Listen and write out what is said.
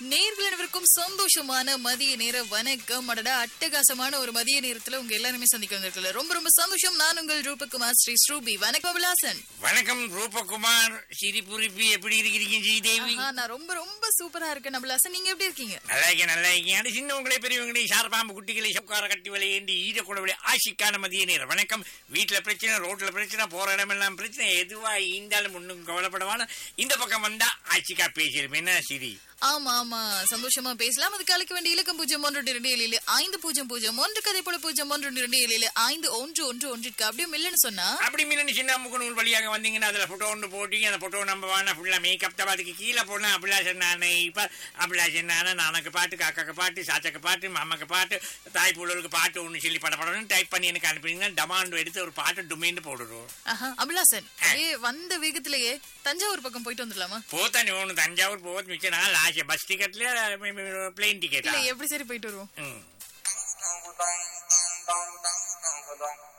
நேர்கள் அனைவருக்கும் சந்தோஷமான மதிய நேர வணக்கம் அடடா அட்டகாசமான ஒரு மதிய நேரத்துல உங்க எல்லாருமே சந்திக்க வந்திருக்கல ரொம்ப ரொம்ப சந்தோஷம் நான் உங்கள் ரூபகுமார் ஸ்ரீ ஸ்ரூபி வணக்கம் விலாசன் வணக்கம் ரூபகுமார் சிரிப்புரிப்பி எப்படி இருக்கிறீங்க ஜெயதேவி ஆஹா, நான் ரொம்ப ரொம்ப சூப்பரா இருக்கேன் அபிலாசன் நீங்க எப்படி இருக்கீங்க நல்லா இருக்கேன் நல்லா இருக்கேன் அது சின்னவங்களே பெரியவங்களே சாரபாம்பு குட்டிகளை சவுக்கார கட்டி விளையேண்டி ஈரக்கூடவிலே ஆசிக்கான மதிய நேரம் வணக்கம் வீட்டுல பிரச்சனை ரோட்ல பிரச்சனை போற இடமெல்லாம் பிரச்சனை எதுவா இருந்தாலும் ஒண்ணும் கவலைப்படவான இந்த பக்கம் வந்தா ஆசிக்கா பேசிடும் என்ன சிரி ஆமா ஆமா சந்தோஷமா பேசலாம் அது கலைக்க வேண்டிய இலக்கம் பூஜ்ஜியம் ஒன்று இரண்டு ஏழில் ஐந்து பூஜ்ஜியம் பூஜ்ஜியம் ஒன்று கதை போல பூஜ்ஜியம் ஒன்று இரண்டு ஏழில் ஐந்து ஒன்று ஒன்று ஒன்றிற்கு அப்படியே இல்லைன்னு சொன்னா அப்படி மீனு சின்ன முகநூல் வழியாக வந்தீங்கன்னா அதுல போட்டோ ஒன்று போட்டீங்க அந்த போட்டோ நம்ம வாங்க ஃபுல்லா மேக்கப் தான் அதுக்கு கீழே போனா அபிலாஷன் நானே இப்ப அபிலாஷன் நானே நானக்கு பாட்டு காக்காக்கு பாட்டு சாச்சக்கு பாட்டு மாமாக்கு பாட்டு தாய் புள்ளலுக்கு பாட்டு ஒன்று சொல்லி படப்படணும் டைப் பண்ணி எனக்கு அனுப்பினீங்கன்னா டமாண்ட் எடுத்து ஒரு பாட்டு டுமேன்னு போடுறோம் ஆஹா அபிலாசன் ஏ வந்த வேகத்திலேயே தஞ்சாவூர் பக்கம் போயிட்டு வந்துடலாமா போத்தானே ஒன்று தஞ்சாவூர் போகிறது மிச்சம் நான் லாஸ்ட் பஸ் டிக்கெட்ல பிளேன் டிக்கெட் இல்ல எப்படி சரி போயிட்டு வருவோம் ம் dong dong dong dong dong dong